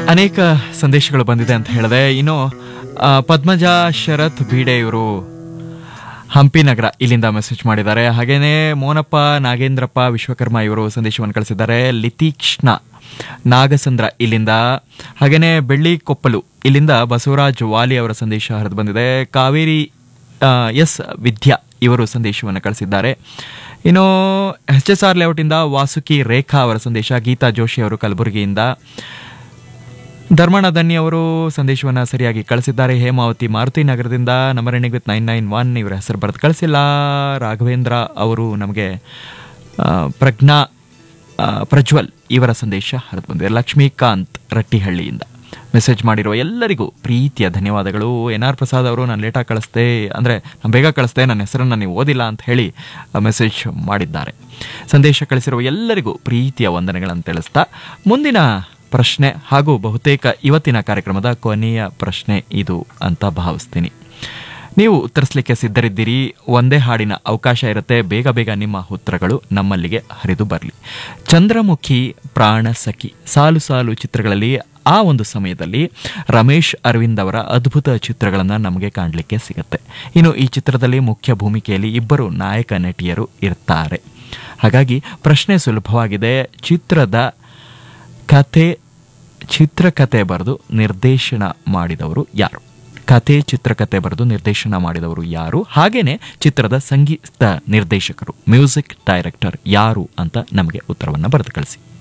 ಅನೇಕ ಸಂದೇಶಗಳು ಬಂದಿದೆ ಅಂತ ಹೇಳಿದೆ ಇನ್ನು ಆ, ಪದ್ಮಜ ಶರತ್ ಬೀಡೆ ಇವರು ಹಂಪಿ ನಗರ ಇಲ್ಲಿಂದ ಮೆಸೇಜ್ ಮಾಡಿದ್ದಾರೆ ಹಾಗೇನೆ ಮೋನಪ್ಪ ನಾಗೇಂದ್ರಪ್ಪ ವಿಶ್ವಕರ್ಮ ಇವರು ಸಂದೇಶವನ್ನು ಕಳಿಸಿದ್ದಾರೆ ಲಿತೀಕ್ಷ್ಣ ನಾಗಸಂದ್ರ ಇಲ್ಲಿಂದ ಹಾಗೇನೆ ಬೆಳ್ಳಿ ಕೊಪ್ಪಲು ಇಲ್ಲಿಂದ ಬಸವರಾಜ್ ವಾಲಿ ಅವರ ಸಂದೇಶ ಹರಿದು ಬಂದಿದೆ ಕಾವೇರಿ ಆ, ಎಸ್ ವಿದ್ಯಾ ಇವರು ಸಂದೇಶವನ್ನು ಕಳಿಸಿದ್ದಾರೆ ಇನ್ನು ಎಚ್ ಎಸ್ ಆರ್ ಲೇಔಟಿಂದ ವಾಸುಕಿ ರೇಖಾ ಅವರ ಸಂದೇಶ ಗೀತಾ ಜೋಶಿ ಅವರು ಕಲಬುರಗಿಯಿಂದ ಧರ್ಮಣ್ಣ ದನ್ನಿ ಅವರು ಸಂದೇಶವನ್ನು ಸರಿಯಾಗಿ ಕಳಿಸಿದ್ದಾರೆ ಹೇಮಾವತಿ ಮಾರುತಿ ನಗರದಿಂದ number ending with nine nine one ಇವರ ಹೆಸರು ಬರೆದು ಕಳಿಸಿಲ್ಲ ರಾಘವೇಂದ್ರ ಅವರು ನಮಗೆ ಆ, ಪ್ರಜ್ಞಾ ಆ, ಪ್ರಜ್ವಲ್ ಇವರ ಸಂದೇಶ ಹರಿದು ಬಂದಿದೆ ಲಕ್ಷ್ಮೀಕಾಂತ್ ರಟ್ಟಿಹಳ್ಳಿಯಿಂದ ಮೆಸೇಜ್ ಮಾಡಿರುವ ಎಲ್ಲರಿಗೂ ಪ್ರೀತಿಯ ಧನ್ಯವಾದಗಳು ಎನ್ ಆರ್ ಪ್ರಸಾದ್ ಅವರು ನಾನು ಲೇಟಾಗಿ ಕಳಿಸ್ದೆ ಅಂದರೆ ನಾನು ಬೇಗ ಕಳಿಸ್ದೆ ನನ್ನ ಹೆಸರನ್ನು ನೀವು ಓದಿಲ್ಲ ಅಂತ ಹೇಳಿ ಮೆಸೇಜ್ ಮಾಡಿದ್ದಾರೆ ಸಂದೇಶ ಕಳಿಸಿರುವ ಎಲ್ಲರಿಗೂ ಪ್ರೀತಿಯ ವಂದನೆಗಳನ್ನು ತಿಳಿಸ್ತಾ ಮುಂದಿನ ಪ್ರಶ್ನೆ ಹಾಗೂ ಬಹುತೇಕ ಇವತ್ತಿನ ಕಾರ್ಯಕ್ರಮದ ಕೊನೆಯ ಪ್ರಶ್ನೆ ಇದು ಅಂತ ಭಾವಿಸ್ತೀನಿ ನೀವು ಉತ್ತರಿಸಲಿಕ್ಕೆ ಸಿದ್ಧರಿದ್ದೀರಿ ಒಂದೇ ಹಾಡಿನ ಅವಕಾಶ ಇರುತ್ತೆ ಬೇಗ ಬೇಗ ನಿಮ್ಮ ಉತ್ತರಗಳು ನಮ್ಮಲ್ಲಿಗೆ ಹರಿದು ಬರಲಿ ಚಂದ್ರಮುಖಿ ಪ್ರಾಣ ಸಖಿ ಸಾಲು ಸಾಲು ಚಿತ್ರಗಳಲ್ಲಿ ಆ ಒಂದು ಸಮಯದಲ್ಲಿ ರಮೇಶ್ ಅರವಿಂದ್ ಅವರ ಅದ್ಭುತ ಚಿತ್ರಗಳನ್ನು ನಮಗೆ ಕಾಣಲಿಕ್ಕೆ ಸಿಗುತ್ತೆ ಇನ್ನು ಈ ಚಿತ್ರದಲ್ಲಿ ಮುಖ್ಯ ಭೂಮಿಕೆಯಲ್ಲಿ ಇಬ್ಬರು ನಾಯಕ ನಟಿಯರು ಇರ್ತಾರೆ ಹಾಗಾಗಿ ಪ್ರಶ್ನೆ ಸುಲಭವಾಗಿದೆ ಚಿತ್ರದ ಕಥೆ ಚಿತ್ರಕಥೆ ಬರೆದು ನಿರ್ದೇಶನ ಮಾಡಿದವರು ಯಾರು ಕಥೆ ಚಿತ್ರಕಥೆ ಬರೆದು ನಿರ್ದೇಶನ ಮಾಡಿದವರು ಯಾರು ಹಾಗೇನೆ ಚಿತ್ರದ ಸಂಗೀತ ನಿರ್ದೇಶಕರು ಮ್ಯೂಸಿಕ್ ಡೈರೆಕ್ಟರ್ ಯಾರು ಅಂತ ನಮಗೆ ಉತ್ತರವನ್ನು ಬರೆದು ಕಳಿಸಿ